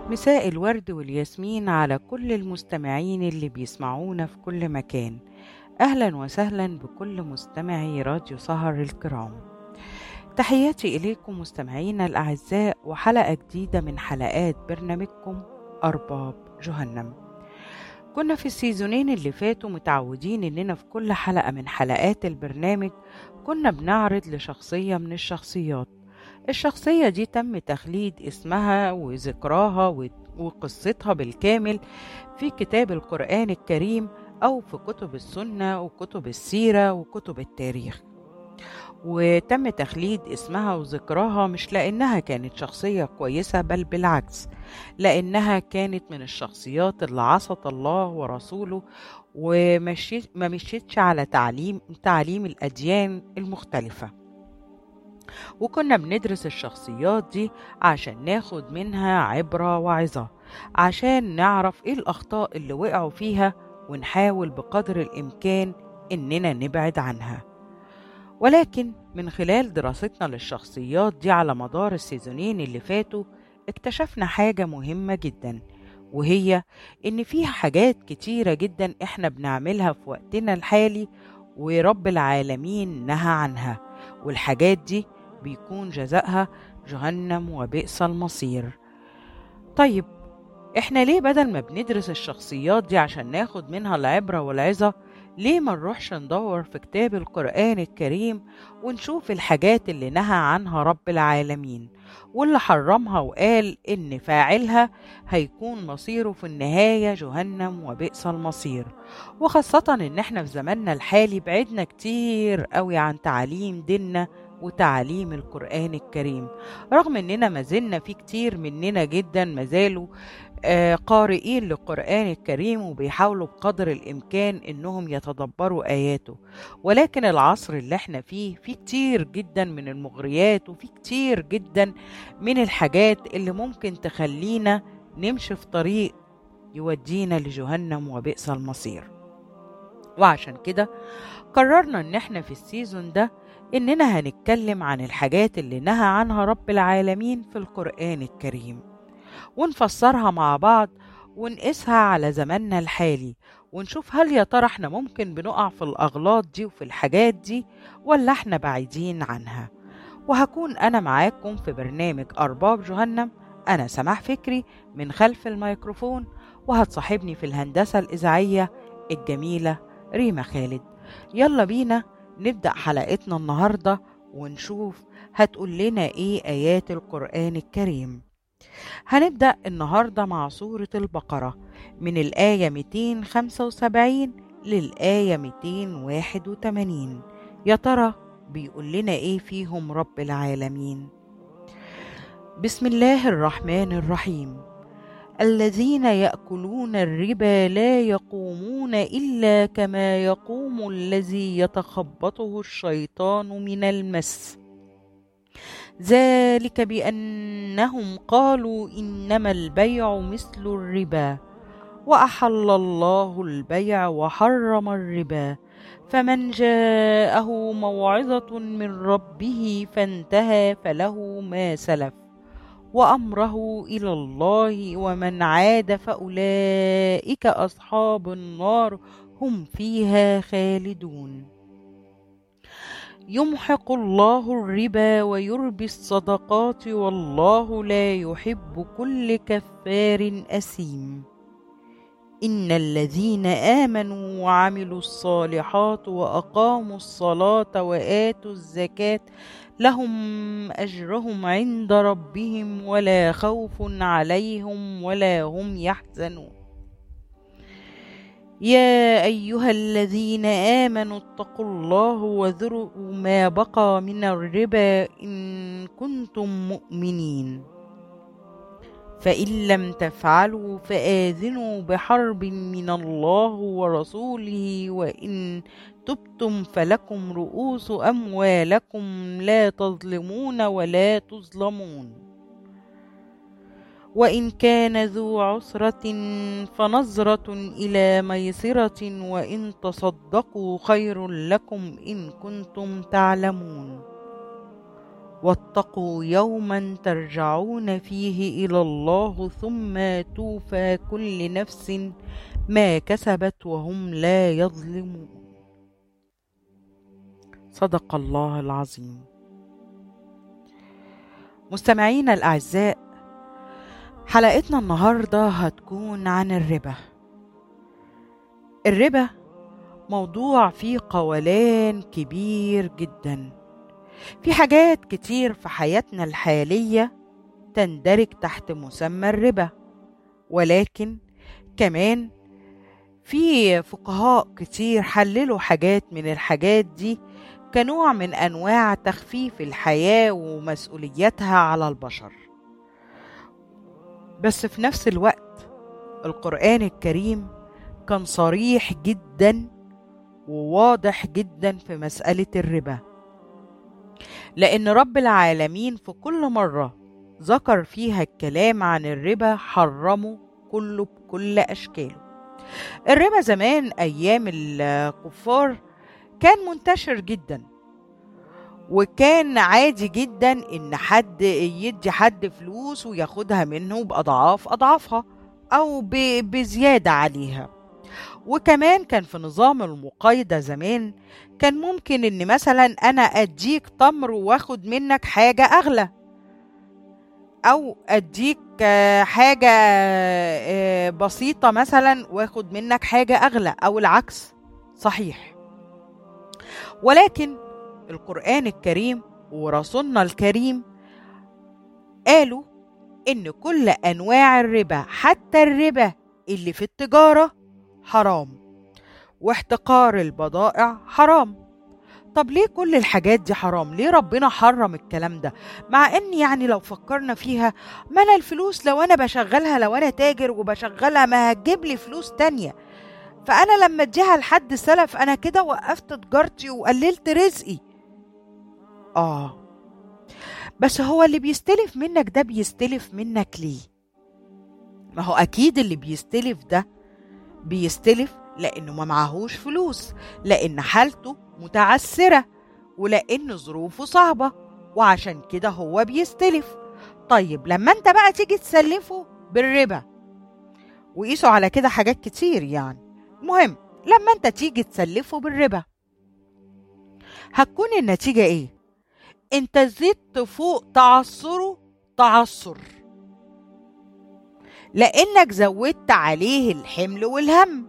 مساء الورد والياسمين على كل المستمعين اللي بيسمعونا في كل مكان أهلا وسهلا بكل مستمعي راديو سهر الكرام تحياتي إليكم مستمعينا الأعزاء وحلقة جديدة من حلقات برنامجكم أرباب جهنم كنا في السيزونين اللي فاتوا متعودين إننا في كل حلقة من حلقات البرنامج كنا بنعرض لشخصية من الشخصيات الشخصية دي تم تخليد اسمها وذكراها وقصتها بالكامل في كتاب القرآن الكريم أو في كتب السنة وكتب السيرة وكتب التاريخ وتم تخليد اسمها وذكراها مش لأنها كانت شخصية كويسة بل بالعكس لأنها كانت من الشخصيات اللي عصت الله ورسوله وما مشيتش على تعليم تعليم الأديان المختلفة وكنا بندرس الشخصيات دي عشان ناخد منها عبرة وعظة عشان نعرف ايه الأخطاء اللي وقعوا فيها ونحاول بقدر الإمكان إننا نبعد عنها ولكن من خلال دراستنا للشخصيات دي على مدار السيزونين اللي فاتوا اكتشفنا حاجة مهمة جدا وهي إن فيها حاجات كتيرة جدا إحنا بنعملها في وقتنا الحالي ورب العالمين نهى عنها والحاجات دي بيكون جزائها جهنم وبئس المصير طيب احنا ليه بدل ما بندرس الشخصيات دي عشان ناخد منها العبرة والعظة ليه ما نروحش ندور في كتاب القرآن الكريم ونشوف الحاجات اللي نهى عنها رب العالمين واللي حرمها وقال إن فاعلها هيكون مصيره في النهاية جهنم وبئس المصير وخاصة إن احنا في زماننا الحالي بعدنا كتير قوي عن تعليم ديننا وتعليم القرآن الكريم رغم إننا ما زلنا في كتير مننا جدا ما زالوا آه قارئين للقرآن الكريم وبيحاولوا بقدر الإمكان إنهم يتدبروا آياته ولكن العصر اللي احنا فيه في كتير جدا من المغريات وفي كتير جدا من الحاجات اللي ممكن تخلينا نمشي في طريق يودينا لجهنم وبئس المصير وعشان كده قررنا ان احنا في السيزون ده اننا هنتكلم عن الحاجات اللي نهى عنها رب العالمين في القرآن الكريم ونفسرها مع بعض ونقيسها على زماننا الحالي ونشوف هل يا ترى احنا ممكن بنقع في الأغلاط دي وفي الحاجات دي ولا احنا بعيدين عنها وهكون أنا معاكم في برنامج أرباب جهنم أنا سماح فكري من خلف الميكروفون وهتصاحبني في الهندسة الإذاعية الجميلة ريما خالد يلا بينا نبدأ حلقتنا النهاردة ونشوف هتقول لنا إيه آيات القرآن الكريم هنبدأ النهاردة مع سورة البقرة من الآية 275 للآية 281 يا ترى بيقول لنا إيه فيهم رب العالمين بسم الله الرحمن الرحيم الذين ياكلون الربا لا يقومون الا كما يقوم الذي يتخبطه الشيطان من المس ذلك بانهم قالوا انما البيع مثل الربا واحل الله البيع وحرم الربا فمن جاءه موعظه من ربه فانتهى فله ما سلف وامره الى الله ومن عاد فاولئك اصحاب النار هم فيها خالدون يمحق الله الربا ويربي الصدقات والله لا يحب كل كفار اثيم ان الذين امنوا وعملوا الصالحات واقاموا الصلاه واتوا الزكاه لهم اجرهم عند ربهم ولا خوف عليهم ولا هم يحزنون يا ايها الذين امنوا اتقوا الله وذروا ما بقى من الربا ان كنتم مؤمنين فان لم تفعلوا فاذنوا بحرب من الله ورسوله وان تبتم فلكم رؤوس اموالكم لا تظلمون ولا تظلمون وان كان ذو عسره فنظره الى ميسره وان تصدقوا خير لكم ان كنتم تعلمون واتقوا يوما ترجعون فيه الى الله ثم توفى كل نفس ما كسبت وهم لا يظلمون صدق الله العظيم مستمعينا الاعزاء حلقتنا النهارده هتكون عن الربا الربا موضوع فيه قولان كبير جدا في حاجات كتير في حياتنا الحالية تندرج تحت مسمى الربا ولكن كمان في فقهاء كتير حللوا حاجات من الحاجات دي كنوع من انواع تخفيف الحياه ومسؤوليتها على البشر بس في نفس الوقت القران الكريم كان صريح جدا وواضح جدا في مساله الربا لان رب العالمين في كل مره ذكر فيها الكلام عن الربا حرمه كله بكل اشكاله الربا زمان ايام الكفار كان منتشر جدا وكان عادي جدا ان حد يدي حد فلوس وياخدها منه باضعاف اضعافها او بزياده عليها وكمان كان في نظام المقايضه زمان كان ممكن ان مثلا انا اديك تمر واخد منك حاجه اغلى او اديك حاجه بسيطه مثلا واخد منك حاجه اغلى او العكس صحيح ولكن القرآن الكريم ورسولنا الكريم قالوا إن كل أنواع الربا حتى الربا اللي في التجارة حرام واحتقار البضائع حرام طب ليه كل الحاجات دي حرام ليه ربنا حرم الكلام ده مع ان يعني لو فكرنا فيها ما انا الفلوس لو انا بشغلها لو انا تاجر وبشغلها ما هتجيب لي فلوس تانية فانا لما اديها لحد سلف انا كده وقفت تجارتي وقللت رزقي اه بس هو اللي بيستلف منك ده بيستلف منك ليه ما هو اكيد اللي بيستلف ده بيستلف لانه ما معهوش فلوس لان حالته متعسره ولان ظروفه صعبه وعشان كده هو بيستلف طيب لما انت بقى تيجي تسلفه بالربا وقيسوا على كده حاجات كتير يعني المهم لما انت تيجي تسلفه بالربا هتكون النتيجة ايه؟ انت زدت فوق تعثره تعثر لانك زودت عليه الحمل والهم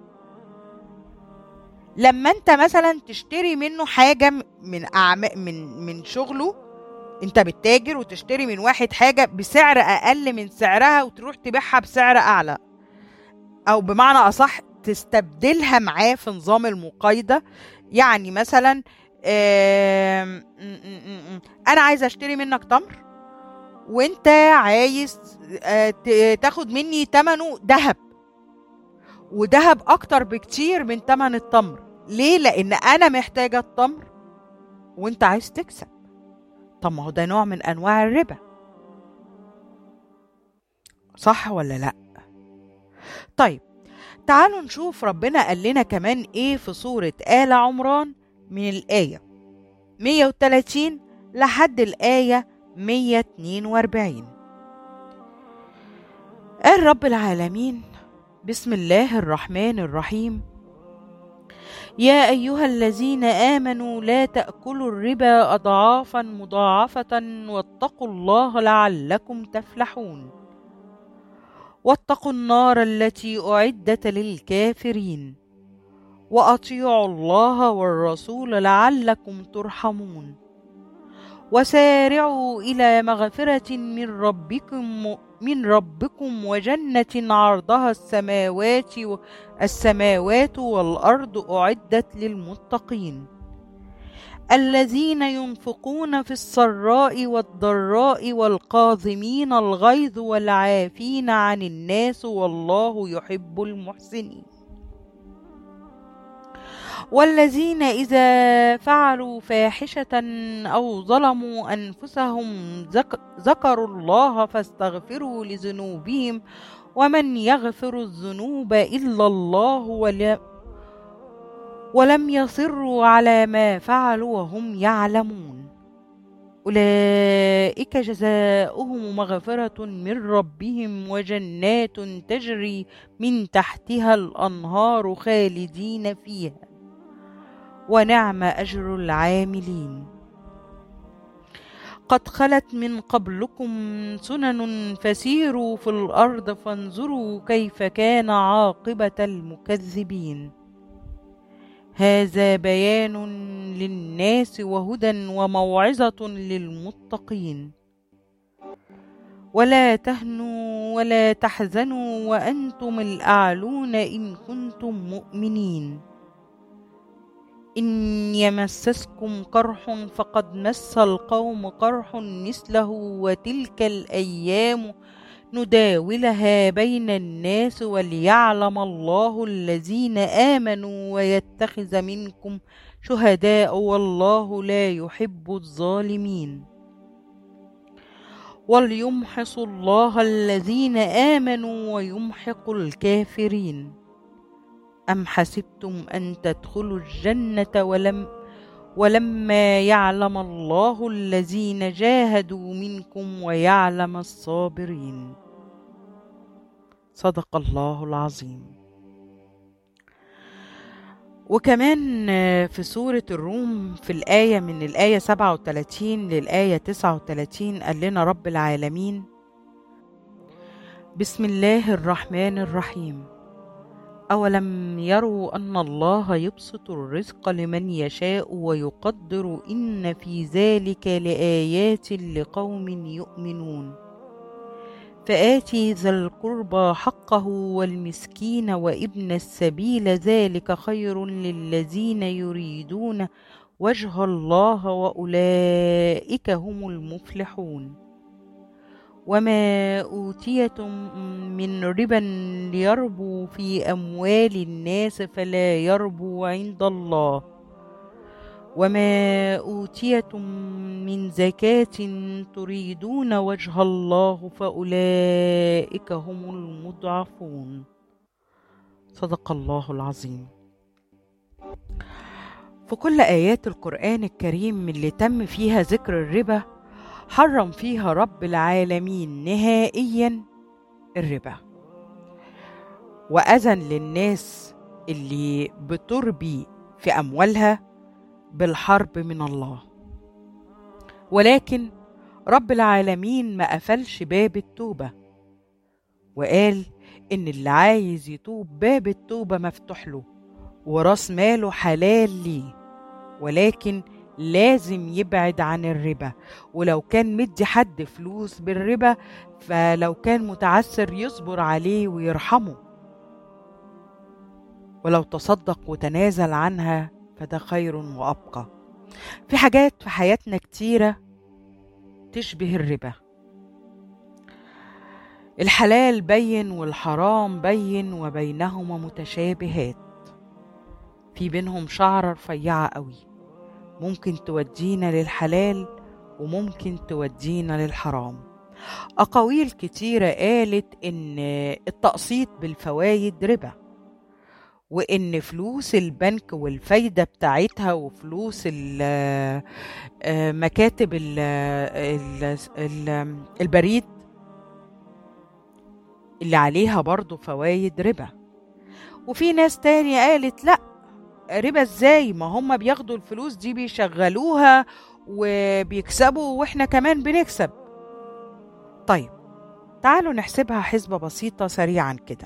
لما انت مثلا تشتري منه حاجه من أعم... من من شغله انت بتتاجر وتشتري من واحد حاجه بسعر اقل من سعرها وتروح تبيعها بسعر اعلى او بمعنى اصح تستبدلها معاه في نظام المقايضه يعني مثلا انا عايزه اشتري منك تمر وانت عايز تاخد مني تمنه ذهب وذهب اكتر بكتير من تمن التمر ليه لان انا محتاجه التمر وانت عايز تكسب طب ما هو ده نوع من انواع الربا صح ولا لا طيب تعالوا نشوف ربنا قال لنا كمان ايه في سورة آل عمران من الآية 130 لحد الآية 142 قال رب العالمين بسم الله الرحمن الرحيم يا أيها الذين آمنوا لا تأكلوا الربا أضعافا مضاعفة واتقوا الله لعلكم تفلحون واتقوا النار التي أعدت للكافرين وأطيعوا الله والرسول لعلكم ترحمون وسارعوا إلى مغفرة من ربكم من ربكم وجنة عرضها السماوات السماوات والأرض أعدت للمتقين الذين ينفقون في السراء والضراء والقاظمين الغيظ والعافين عن الناس والله يحب المحسنين والذين إذا فعلوا فاحشة أو ظلموا أنفسهم ذكروا الله فاستغفروا لذنوبهم ومن يغفر الذنوب إلا الله ولم يصروا على ما فعلوا وهم يعلمون أولئك جزاؤهم مغفرة من ربهم وجنات تجري من تحتها الأنهار خالدين فيها ونعم أجر العاملين قد خلت من قبلكم سنن فسيروا في الأرض فانظروا كيف كان عاقبة المكذبين هذا بيان للناس وهدى وموعظة للمتقين ولا تهنوا ولا تحزنوا وأنتم الأعلون إن كنتم مؤمنين إن يمسسكم قرح فقد مس القوم قرح مثله وتلك الأيام نداولها بين الناس وليعلم الله الذين آمنوا ويتخذ منكم شهداء والله لا يحب الظالمين وليمحص الله الذين آمنوا ويمحق الكافرين أم حسبتم أن تدخلوا الجنة ولم ولما يعلم الله الذين جاهدوا منكم ويعلم الصابرين صدق الله العظيم وكمان في سورة الروم في الآية من الآية 37 للآية 39 قال لنا رب العالمين بسم الله الرحمن الرحيم أولم يروا أن الله يبسط الرزق لمن يشاء ويقدر إن في ذلك لآيات لقوم يؤمنون فآتي ذا القربى حقه والمسكين وابن السبيل ذلك خير للذين يريدون وجه الله وأولئك هم المفلحون وما أوتيتم من ربا ليربوا في أموال الناس فلا يربو عند الله وما أوتيتم من زكاة تريدون وجه الله فأولئك هم المضعفون صدق الله العظيم في كل آيات القرآن الكريم اللي تم فيها ذكر الربا حرم فيها رب العالمين نهائيا الربا وأذن للناس اللي بتربي في أموالها بالحرب من الله ولكن رب العالمين ما قفلش باب التوبة وقال إن اللي عايز يتوب باب التوبة مفتوح له وراس ماله حلال ليه ولكن لازم يبعد عن الربا ولو كان مدي حد فلوس بالربا فلو كان متعسر يصبر عليه ويرحمه ولو تصدق وتنازل عنها فده خير وأبقى في حاجات في حياتنا كتيرة تشبه الربا الحلال بين والحرام بين وبينهما متشابهات في بينهم شعرة رفيعة قوي ممكن تودينا للحلال وممكن تودينا للحرام أقاويل كتيرة قالت إن التقسيط بالفوايد ربا وإن فلوس البنك والفايدة بتاعتها وفلوس مكاتب البريد اللي عليها برضو فوايد ربا وفي ناس تانية قالت لأ ربا ازاي ما هم بياخدوا الفلوس دي بيشغلوها وبيكسبوا واحنا كمان بنكسب طيب تعالوا نحسبها حسبة بسيطة سريعا كده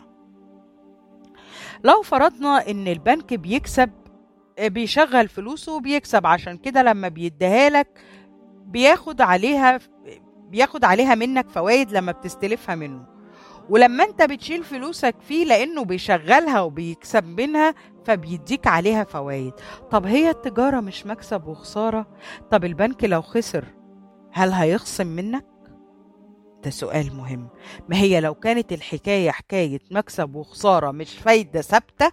لو فرضنا ان البنك بيكسب بيشغل فلوسه وبيكسب عشان كده لما بيديها لك بياخد عليها بياخد عليها منك فوائد لما بتستلفها منه ولما انت بتشيل فلوسك فيه لانه بيشغلها وبيكسب منها فبيديك عليها فوائد طب هي التجارة مش مكسب وخسارة طب البنك لو خسر هل هيخصم منك ده سؤال مهم ما هي لو كانت الحكاية حكاية مكسب وخسارة مش فايدة ثابتة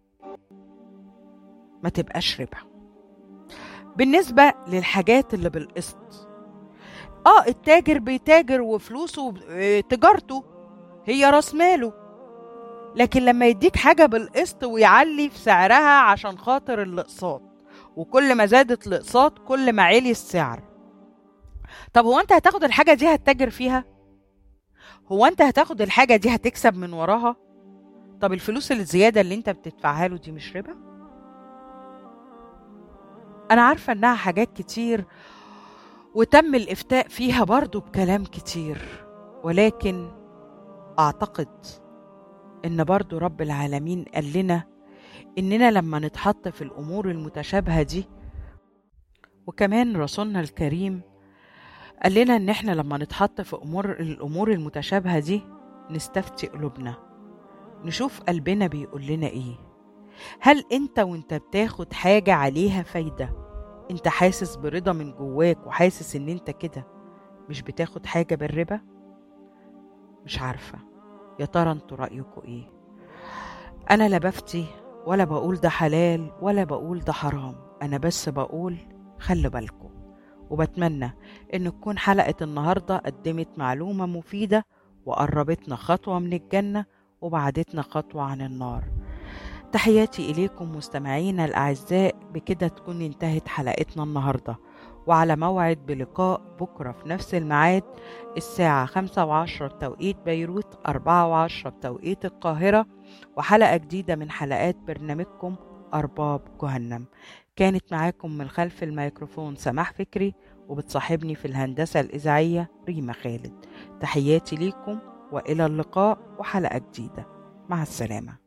ما تبقاش ربا بالنسبة للحاجات اللي بالقسط اه التاجر بيتاجر وفلوسه تجارته هي راس ماله لكن لما يديك حاجة بالقسط ويعلي في سعرها عشان خاطر الاقساط وكل ما زادت الاقساط كل ما علي السعر طب هو انت هتاخد الحاجة دي هتتاجر فيها هو انت هتاخد الحاجة دي هتكسب من وراها طب الفلوس الزيادة اللي انت بتدفعها له دي مش ربا انا عارفة انها حاجات كتير وتم الافتاء فيها برضو بكلام كتير ولكن اعتقد ان برضو رب العالمين قال لنا اننا لما نتحط في الامور المتشابهة دي وكمان رسولنا الكريم قال لنا ان احنا لما نتحط في امور الامور المتشابهه دي نستفتي قلوبنا نشوف قلبنا بيقول لنا ايه هل انت وانت بتاخد حاجه عليها فايده انت حاسس برضا من جواك وحاسس ان انت كده مش بتاخد حاجه بالربا مش عارفه يا ترى انتوا رايكم ايه انا لا بفتي ولا بقول ده حلال ولا بقول ده حرام انا بس بقول خلوا بالكم وبتمنى ان تكون حلقة النهاردة قدمت معلومة مفيدة وقربتنا خطوة من الجنة وبعدتنا خطوة عن النار تحياتي إليكم مستمعينا الأعزاء بكده تكون انتهت حلقتنا النهاردة وعلى موعد بلقاء بكرة في نفس الميعاد الساعة خمسة وعشرة بتوقيت بيروت أربعة وعشرة بتوقيت القاهرة وحلقة جديدة من حلقات برنامجكم أرباب جهنم كانت معاكم من خلف الميكروفون سماح فكري وبتصاحبني في الهندسة الإذاعية ريما خالد تحياتي ليكم وإلى اللقاء وحلقة جديدة مع السلامة